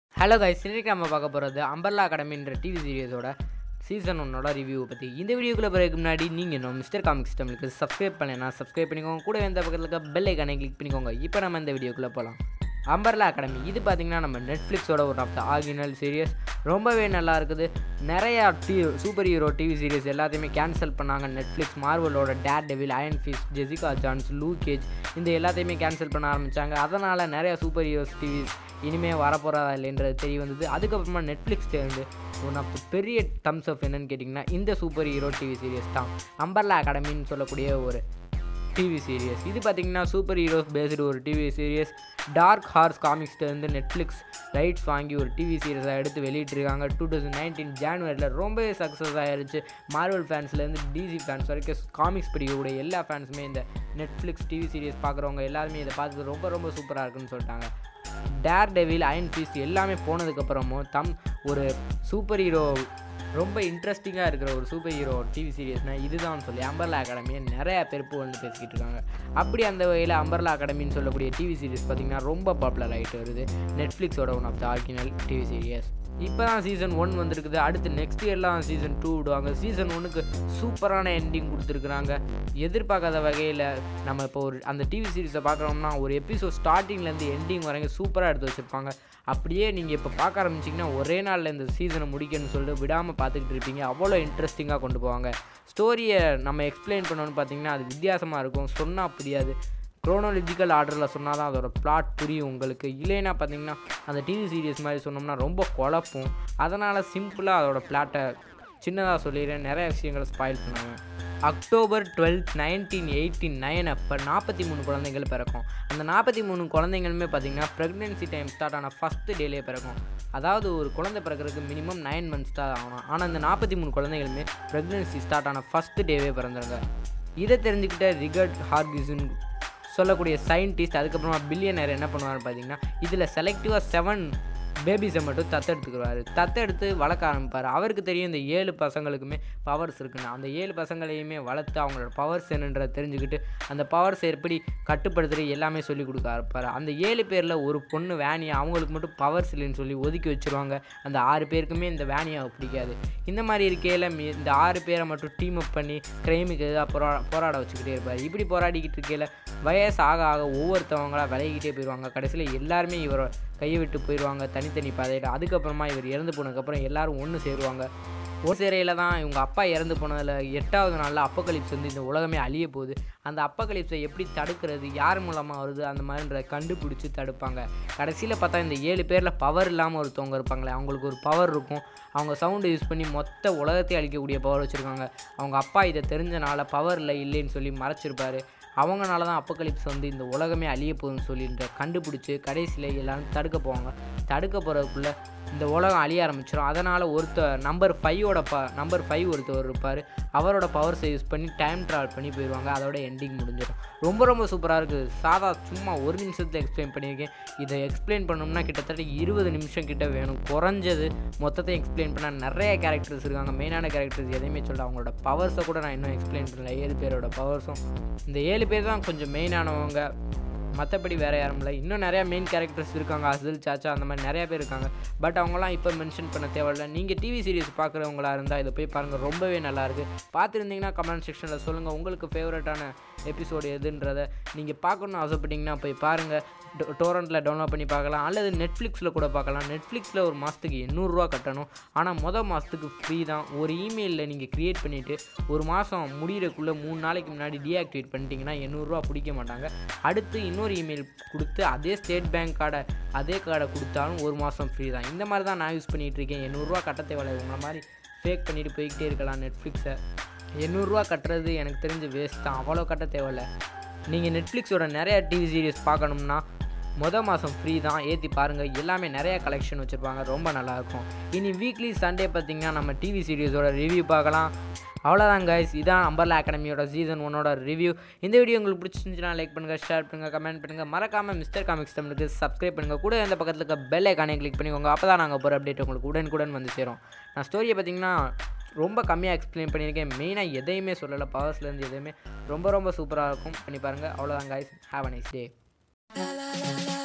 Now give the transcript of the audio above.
hello guys இன்னைக்கு நம்ம பார்க்க போகிறது அம்பர்லா அகாடமின்ற டிவி சீரியஸோட சீசன் ஒன்னோட ரிவ்யூ பற்றி இந்த வீடியோக்குள்ளே போகிறதுக்கு முன்னாடி நீங்கள் இன்னும் மிஸ்டர் காமிக்ஸ் தமிழுக்கு சப்ஸ்கிரைப் பண்ணலைன்னா சப்ஸ்கிரைப் பண்ணிக்கோங்க கூட எந்த பக்கத்தில் இருக்க பெல் ஐக்கானை கிளிக் பண்ணிக்கோங்க இப்போ நம்ம இந்த வீடியோக்குள்ளே போகலாம் அம்பர்லா அகாடமி இது பார்த்திங்கன்னா நம்ம நெட்ஃப்ளிக்ஸோட ஒரு ஆஃப் த ஆரிஜினல் சீரியஸ் ரொம்பவே நல்லா இருக்குது நிறையா டி சூப்பர் ஹீரோ டிவி சீரிஸ் எல்லாத்தையுமே கேன்சல் பண்ணாங்க நெட்ஃப்ளிக்ஸ் மார்வலோட Daredevil Iron Fist Jessica Jones Luke Cage இந்த எல்லாத்தையுமே கேன்சல் பண்ண ஆரம்பித்தாங்க அதனால் நிறையா சூப்பர் ஹீரோஸ் டிவிஸ் இனிமேல் வரப்போகிறதா இல்லைன்றது தெரிய வந்தது அதுக்கப்புறமா நெட்ஃப்ளிக்ஸ் இருந்து ஒன் ஆஃப் த பெரிய தம்ஸ் ஆஃப் என்னன்னு கேட்டிங்கன்னா இந்த சூப்பர் ஹீரோ டிவி சீரியஸ் தான் அம்பர்லா அகாடமின்னு சொல்லக்கூடிய ஒரு டிவி சீரியஸ் இது பார்த்திங்கன்னா சூப்பர் ஹீரோஸ் பேஸ்டு ஒரு டிவி சீரியஸ் டார்க் ஹார்ஸ் காமிக்ஸ்லேருந்து நெட்ஃப்ளிக்ஸ் ரைட்ஸ் வாங்கி ஒரு டிவி சீரியஸாக எடுத்து வெளியிட்டிருக்காங்க டூ தௌசண்ட் நைன்டீன் ஜான்வரியில் ரொம்பவே சக்ஸஸ் ஆயிருச்சு மார்வல் ஃபேன்ஸ்லேருந்து டிசி ஃபேன்ஸ் வரைக்கும் காமிக்ஸ் படிக்கக்கூடிய எல்லா ஃபேன்ஸுமே இந்த நெட்ஃப்ளிக்ஸ் டிவி சீரியஸ் பார்க்குறவங்க எல்லாருமே இதை பார்த்து ரொம்ப ரொம்ப சூப்பராக இருக்குன்னு சொல்லிட்டாங்க டேர் டெவில் அயன் ஃபீஸ் எல்லாமே போனதுக்கப்புறமும் தம் ஒரு சூப்பர் ஹீரோ ரொம்ப இன்ட்ரெஸ்டிங்காக இருக்கிற ஒரு சூப்பர் ஹீரோ டிவி சீரியஸ்னால் இதுதான் சொல்லி அம்பர்லா அகாடமியை நிறையா பேர் வந்து பேசிக்கிட்டு இருக்காங்க அப்படி அந்த வகையில் அம்பர்லா அகாடமின்னு சொல்லக்கூடிய டிவி சீரிஸ் பார்த்திங்கன்னா ரொம்ப பாப்புலர் ஆகிட்டு வருது நெட்ஃப்ளிக்ஸோட one of the original TV series இப்போ தான் சீசன் ஒன் வந்திருக்குது அடுத்து நெக்ஸ்ட் இயர்லாம் சீசன் டூ விடுவாங்க சீசன் ஒன்றுக்கு சூப்பரான எண்டிங் கொடுத்துருக்குறாங்க எதிர்பார்க்காத வகையில் நம்ம இப்போ ஒரு அந்த டிவி சீரிஸை பார்க்குறோம்னா ஒரு எபிசோட் ஸ்டார்டிங்லேருந்து எண்டிங் வரைக்கும் சூப்பராக எடுத்து வச்சுருப்பாங்க அப்படியே நீங்கள் இப்போ பார்க்க ஆரம்பிச்சிங்கன்னா ஒரே நாளில் இந்த சீசனை முடிக்கணும்னு சொல்லிட்டு விடாமல் பார்த்துக்கிட்டு இருப்பீங்க அவ்வளோ இன்ட்ரெஸ்டிங்காக கொண்டு போவாங்க ஸ்டோரியை நம்ம எக்ஸ்பிளைன் பண்ணணும்னு பார்த்தீங்கன்னா அது வித்தியாசமாக இருக்கும் சொன்னால் புரியாது க்ரோனாலஜிக்கல் ஆர்டரில் சொன்னால் தான் அதோட பிளாட் புரியும் உங்களுக்கு இல்லைன்னா பார்த்தீங்கன்னா அந்த டிவி சீரியஸ் மாதிரி சொன்னோம்னா ரொம்ப குழப்பும் அதனால் சிம்பிளாக அதோட பிளாட்டை சின்னதாக சொல்லிடுறேன் நிறைய விஷயங்களை ஸ்பாயில் பண்ணாங்க October twelfth nineteen eighty nine அப்போ நாற்பத்தி மூணு குழந்தைகள் பிறக்கும் அந்த நாற்பத்தி மூணு குழந்தைங்களுமே பார்த்திங்கன்னா ப்ரெக்னென்சி டைம் ஸ்டார்ட் ஆன ஃபஸ்ட்டு டேலே பிறக்கும் அதாவது ஒரு குழந்தை பிறக்கிறதுக்கு மினிமம் நைன் மந்த்ஸ் தான் ஆகணும் ஆனால் அந்த நாற்பத்தி மூணு குழந்தைகளுமே ப்ரெக்னென்சி ஸ்டார்ட் ஆன ஃபஸ்ட்டு டேவே பிறந்துருங்க இதை தெரிஞ்சுக்கிட்ட ரிகர்ட் ஹார்கிசன் சொல்லக்கூடிய சயின்டிஸ்ட் அதுக்கப்புறமா பில்லியனர் என்ன பண்ணுவார் பார்த்தீங்கன்னா இதில் செலக்டிவாக செவன் பேபிஸை மட்டும் தத்தெடுத்துக்குவார் தத்தெடுத்து வளர்க்க ஆரம்பிப்பார் அவருக்கு தெரியும் இந்த ஏழு பசங்களுக்குமே பவர்ஸ் இருக்குன்னு அந்த ஏழு பசங்களையுமே வளர்த்து அவங்களோட பவர்ஸ் என்னன்றதை தெரிஞ்சுக்கிட்டு அந்த பவர்ஸ் எப்படி கட்டுப்படுத்துறது எல்லாமே சொல்லி கொடுக்க ஆரம்பிப்பார் அந்த ஏழு பேரில் ஒரு பொண்ணு வேணியை அவங்களுக்கு மட்டும் பவர்ஸ் இல்லைன்னு சொல்லி ஒதுக்கி வச்சுருவாங்க அந்த ஆறு பேருக்குமே இந்த வேணியாவை பிடிக்காது இந்த மாதிரி இருக்கையில் இந்த ஆறு பேரை மட்டும் டீம் அப் பண்ணி கிரைமுக்கு எதிராக போரா போராட வச்சுக்கிட்டே இருப்பார் இப்படி போராடிக்கிட்டு இருக்கையில் வயசு ஆக ஆக ஒவ்வொருத்தவங்களா விலகிக்கிட்டே போயிடுவாங்க கடைசியில் எல்லாருமே இவரை கையை விட்டு போயிடுவாங்க தனித்தனி பாதையில் அதுக்கப்புறமா இவர் இறந்து போனதுக்கப்புறம் எல்லாரும் ஒன்று சேருவாங்க ஒரு சிறையில் தான் இவங்க அப்பா இறந்து போனதில் எட்டாவது நாளில் அப்பக்கலிப்ஸ் வந்து இந்த உலகமே அழிய போகுது அந்த அப்பக்கலிப்ஸை எப்படி தடுக்கிறது யார் மூலமாக வருது அந்த மாதிரின்றத கண்டுபிடிச்சி தடுப்பாங்க கடைசியில் பார்த்தா இந்த ஏழு பேரில் பவர் இல்லாமல் ஒருத்தவங்க இருப்பாங்களே அவங்களுக்கு ஒரு பவர் இருக்கும் அவங்க சவுண்டு யூஸ் பண்ணி மொத்த உலகத்தை அழிக்கக்கூடிய பவர் வச்சுருக்காங்க அவங்க அப்பா இதை தெரிஞ்சனால பவர் இல்லை இல்லைன்னு சொல்லி மறைச்சிருப்பார் அவங்கனால தான் அப்பக்கலிப்ஸ் வந்து இந்த உலகமே அழிய போகுதுன்னு சொல்லிட்டு கண்டுபிடிச்சி கடைசியில் எல்லாரும் தடுக்க போவாங்க தடுக்க போகிறதுக்குள்ளே இந்த உலகம் அழிய ஆரம்பிச்சிடும் அதனால் ஒருத்தர் நம்பர் ஃபைவோட ப நம்பர் ஃபைவ் ஒருத்தவர் இருப்பார் அவரோட பவர்ஸை யூஸ் பண்ணி டைம் ட்ராவல் பண்ணி போயிடுவாங்க அதோட எண்டிங் முடிஞ்சிடும் ரொம்ப ரொம்ப சூப்பராக இருக்குது சாதா சும்மா ஒரு நிமிஷத்தில் எக்ஸ்பிளைன் பண்ணியிருக்கேன் இதை எக்ஸ்பிளைன் பண்ணணும்னா கிட்டத்தட்ட இருபது நிமிஷம் கிட்ட வேணும் குறைஞ்சது மொத்தத்தை எக்ஸ்பிளைன் பண்ண நிறைய கேரக்டர்ஸ் இருக்காங்க மெயினான கேரக்டர்ஸ் எதையுமே சொல்ல அவங்களோட பவர்ஸை கூட நான் இன்னும் எக்ஸ்பிளைன் பண்ணல ஏழு பேரோட பவர்ஸும் இந்த ஏழு பேர் தான் கொஞ்சம் மெயினானவங்க மற்றபடி வேறு யாரும் இல்லை இன்னும் நிறையா மெயின் கேரக்டர்ஸ் இருக்காங்க அசில் சாச்சா அந்த மாதிரி நிறையா பேர் இருக்காங்க பட் அவங்களாம் இப்போ மென்ஷன் பண்ண தேவையில்ல நீங்கள் டிவி சீரிஸ் பார்க்குறவங்களா இருந்தால் இதை போய் பாருங்கள் ரொம்பவே நல்லாயிருக்கு பார்த்துருந்தீங்கன்னா கமெண்ட் செக்ஷனில் சொல்லுங்கள் உங்களுக்கு ஃபேவரட்டான எபிசோடு எதுன்றதை நீங்கள் பார்க்கணுன்னு ஆசைப்பட்டீங்கன்னா போய் பாருங்கள் டோரண்ட்டில் டவுன்லோட் பண்ணி பார்க்கலாம் அல்லது நெட்ஃப்ளிக்ஸில் கூட பார்க்கலாம் நெட்ஃப்ளிக்ஸில் ஒரு மாதத்துக்கு எண்ணூறுரூவா கட்டணும் ஆனால் மொதல் மாதத்துக்கு ஃப்ரீ தான் ஒரு இமெயிலில் நீங்கள் க்ரியேட் பண்ணிவிட்டு ஒரு மாதம் முடிகிறக்குள்ளே மூணு நாளைக்கு முன்னாடி டீஆக்டிவேட் பண்ணிட்டீங்கன்னா எண்ணூறுரூவா பிடிக்க மாட்டாங்க அடுத்து இன்னொரு இமெயில் கொடுத்து அதே ஸ்டேட் பேங்க் கார்டை அதே கார்டை கொடுத்தாலும் ஒரு மாதம் ஃப்ரீ தான் இந்த மாதிரி தான் நான் யூஸ் பண்ணிகிட்டு இருக்கேன் எண்ணூறுரூவா கட்ட தேவையில்லை உங்களை மாதிரி ஃபேக் பண்ணிவிட்டு போய்கிட்டே இருக்கலாம் நெட்ஃப்ளிக்ஸை எண்ணூறுரூவா கட்டுறது எனக்கு தெரிஞ்சு வேஸ்ட் தான் அவ்வளோ கட்ட தேவையில்ல நீங்கள் நெட்ஃப்ளிக்ஸோட நிறைய டிவி சீரிஸ் பார்க்கணும்னா மொதல் மாதம் ஃப்ரீ தான் ஏற்றி பாருங்கள் எல்லாமே நிறைய கலெக்ஷன் வச்சுருப்பாங்க ரொம்ப நல்லாயிருக்கும் இனி வீக்லி சண்டே பார்த்திங்கன்னா நம்ம டிவி சீரிஸோட ரிவ்யூ பார்க்கலாம் அவ்வளோதான் கைஸ் இதான் அம்பர்லா அகாடமியோட சீசன் ஒன்னோட ரிவ்யூ இந்த வீடியோ உங்களுக்கு பிடிச்சிருந்துச்சுன்னா லைக் பண்ணுங்கள் ஷேர் பண்ணுங்கள் கமெண்ட் பண்ணுங்கள் மறக்காமல் மிஸ்டர் காமிக்ஸ் தமிழுக்கு சப்ஸ்கிரைப் பண்ணுங்கள் கூட இந்த பக்கத்தில் இருக்க பெல் ஐக்கானே கிளிக் பண்ணிக்கோங்க அப்போ தான் நாங்கள் போகிற அப்டேட் உங்களுக்கு உடனுக்குடன் வந்து சேரும் நான் ஸ்டோரியை பார்த்திங்கன்னா ரொம்ப கம்மியாக எக்ஸ்பிளைன் பண்ணியிருக்கேன் மெயினாக எதையுமே சொல்லலை பவர்ஸ்லேருந்து எதையுமே ரொம்ப ரொம்ப சூப்பராக இருக்கும் பண்ணி பாருங்கள் அவ்வளோதான் guys have a nice day La la la la